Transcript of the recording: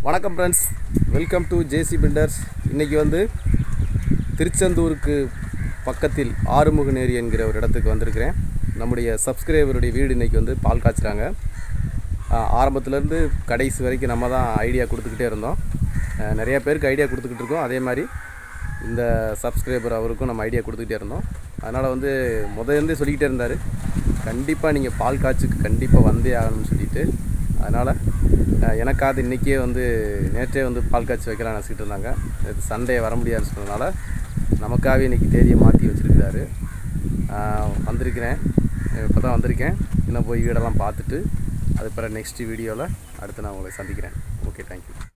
வணக்கம் friends welcome to JC builders இன்றைக்கி வந்து திருச்செந்தூருக்கு பக்கத்தில் ஆறுமுகநேரி என்கிற ஒரு இடத்துக்கு வந்திருக்கிறேன் நம்முடைய சப்ஸ்கிரைபருடைய வீடு இன்றைக்கி வந்து பால் காய்ச்சுறாங்க ஆஹ் ஆரம்பத்துலேருந்து கடைசி வரைக்கும் நம்ம தான் ஐடியா கொடுத்துக்கிட்டே இருந்தோம் ஆஹ் நிறைய பேருக்கு ஐடியா கொடுத்துக்கிட்டு இருக்கோம் அதே மாதிரி இந்த சப்ஸ்கிரைபர் அவருக்கும் நம்ம ஐடியா கொடுத்துக்கிட்டே இருந்தோம் அதனால் வந்து முதலேருந்தே சொல்லிக்கிட்டே இருந்தார் கண்டிப்பாக நீங்கள் பால் காய்ச்சுக்கு கண்டிப்பாக வந்தே ஆகணும்னு சொல்லிட்டு அதனால் எனக்காவது இன்றைக்கே வந்து நேற்றே வந்து பால் காய்ச்சி வைக்கலாம்னு நினச்சிக்கிட்டு இருந்தாங்க இது சண்டே வர முடியாதுன்னு சொன்னதுனால நமக்காகவே இன்றைக்கி தேதியை மாற்றி வச்சுருக்கிறாரு வந்திருக்கிறேன் இப்போ தான் வந்திருக்கேன் இன்னும் போய் வீடெல்லாம் பார்த்துட்டு அது பிறகு நெக்ஸ்ட் வீடியோவில் அடுத்து நான் உங்களை சந்திக்கிறேன் ஓகே தேங்க்யூ